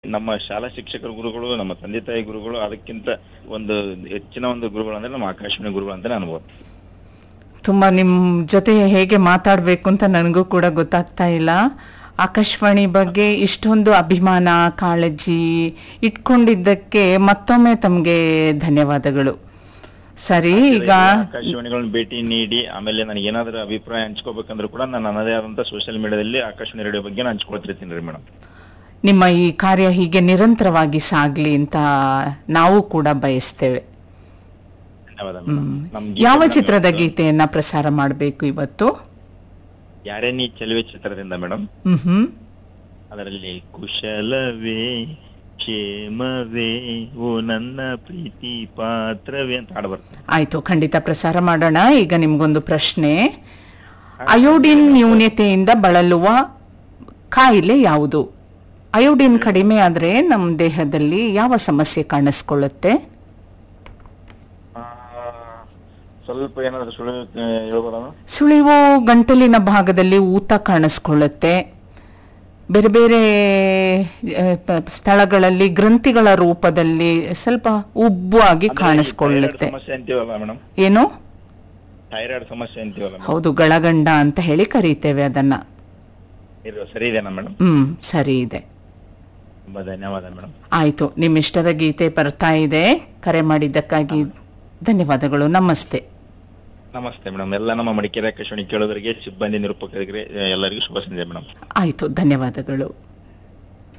ನಮ್ಮ ಶಾಲಾ ಶಿಕ್ಷಕರ ಗುರುಗಳು ನಮ್ಮ ತಂದೆ ತಾಯಿ ಗುರುಗಳು ಅದಕ್ಕಿಂತ ಒಂದು ಹೆಚ್ಚಿನ ಒಂದು ಗುರುಗಳು ಅಂದ್ರೆ ನಮ್ಮ ಆಕಾಶವಾಣಿ ಗುರುಗಳು ಅಂತ ಅನ್ಬೋದು ತುಂಬ ನಿಮ್ಮ ಜೊತೆ ಹೇಗೆ ಮಾತಾಡಬೇಕು ಅಂತ ನನಗೂ ಕೂಡ ಗೊತ್ತಾಗ್ತಾ ಇಲ್ಲ ಆಕಾಶವಾಣಿ ಬಗ್ಗೆ ಇಷ್ಟೊಂದು ಅಭಿಮಾನ ಕಾಳಜಿ ಇಟ್ಕೊಂಡಿದ್ದಕ್ಕೆ ಮತ್ತೊಮ್ಮೆ ತಮಗೆ ಧನ್ಯವಾದಗಳು ಸರಿ ಈಗ ಆಕಾಶವಾಣಿಗಳನ್ನ ಭೇಟಿ ನೀಡಿ ಆಮೇಲೆ ನನಗೆ ಏನಾದ್ರೂ ಅಭಿಪ್ರಾಯ ಹಂಚ್ಕೋಬೇಕಂದ್ರೂ ಕೂಡ ನಾನು ನನ್ನದೇ ಆದಂತ ಸೋಷಿಯಲ್ ಮೀಡಿಯಾದಲ್ಲಿ ಆಕಾಶವಾಣಿ ರೇಡಿಯೋ ಬಗ್ಗೆ ನಾನು ಹಂಚ್ಕೊಳ್ತಿರ್ತೀನಿ ರೀ ಮೇಡಮ್ ನಿಮ್ಮ ಈ ಕಾರ್ಯ ಹೀಗೆ ನಿರಂತರವಾಗಿ ಸಾಗ್ಲಿ ಅಂತ ನಾವು ಕೂಡ ಬಯಸ್ತೇವೆ ಧನ್ಯವಾದ ಹ್ಮ್. ಮೇಡಮ್ ನಮ್ ಯಾವ ಗೀತೆಗಳನ್ನ ಚಿತ್ರದ ಇವತ್ತು ಗೀತೆಯನ್ನ ಪ್ರಸಾರ ಮಾಡಬೇಕು ಇವತ್ತು ಯಾರೇ ನೀ ಚೆಲುವೆ ಚಿತ್ರದಿಂದ ಮೇಡಮ್ ಹ್ಮ್ ಹ್ಮ್ ಅದರಲ್ಲಿ ಕುಶಲವೇ ಕ್ಷೇಮವೇ ಓ ನನ್ನ ಪ್ರೀತಿ ಪಾತ್ರವೇ ಅಂತ ಹಾಡು ಬರ್ತದೆ ಆಯ್ತು ಖಂಡಿತ ಪ್ರಸಾರ ಮಾಡೋಣ ಈಗ ನಿಮ್ಗೊಂದು ಪ್ರಶ್ನೆ ಅಯೋಡಿನ್ ನ್ಯೂನತೆಯಿಂದ ಬಳಲುವ ಕಾಯಿಲೆ ಯಾವುದು ಅಯೋಡಿನ್ ಕಡಿಮೆ ಆದ್ರೆ ನಮ್ಮ ದೇಹದಲ್ಲಿ ಯಾವ ಸಮಸ್ಯೆ ಕಾಣಿಸ್ಕೊಳ್ಳುತ್ತೆ ಆ, ಸ್ವಲ್ಪ ಏನಾದ್ರು ಸುಳ್ಳು ಆ, ಹೇಳ್ಬೋದಾ ಮೇಡಮ್? ಸುಳಿವು ಗಂಟಲಿನ ಭಾಗದಲ್ಲಿ ಊತ ಕಾಣಿಸ್ಕೊಳ್ಳುತ್ತೆ ಬೇರೆ ಬೇರೆ ಆ, ಪ- ಸ್ಥಳಗಳಲ್ಲಿ ಗ್ರಂಥಿಗಳ ರೂಪದಲ್ಲಿ ಸ್ವಲ್ಪ ಉಬ್ಬು ಆಗಿ ಅಂದ್ರೆ ಈ ಕಾಣಿಸ್ಕೊಳ್ಳುತ್ತೆ ಥೈರಾಯ್ಡ್ ಸಮಸ್ಯೆ ಅಂತೀವಲ್ಲ ಮೇಡಮ್ ಏನು ಥೈರಾಯ್ಡ್ ಸಮಸ್ಯೆ ಅಂತೀವಲ್ಲ ಮೇಡಮ್ ಹೌದು ಗಳಗಂಡ ಅಂತ ಹೇಳಿ ಕರೀತೇವೆ ಅದನ್ನ ಇದು ಸರಿ ಇದೆನಾ ಮೇಡಮ್ ಹ್ಮ್ ಸರಿ ಇದೆ ತುಂಬಾ ಧನ್ಯವಾದ ಮೇಡಮ್ ಆಯ್ತು ನಿಮ್ಮ ಇಷ್ಟದ ಗೀತೆ ಬರ್ತಾ ಇದೆ ಕರೆ ಮಾಡಿದ್ದಕ್ಕಾಗಿ ಧನ್ಯವಾದಗಳು ನಮಸ್ತೆ ನಮಸ್ತೆ ಮೇಡಮ್ ಎಲ್ಲ ನಮ್ಮ ಮಡಿಕೇರಿ ಆಕಾಶವಾಣಿ ಕೇಳೋದರಿಗೆ ಸಿಬ್ಬಂದಿ ನಿರೂಪಕರಿಗೆ ಎಲ್ಲರಿಗೂ ಶುಭ ಸಂಜೆ ಮೇಡಮ್ ಆಯ್ತು ಧನ್ಯವಾದಗಳು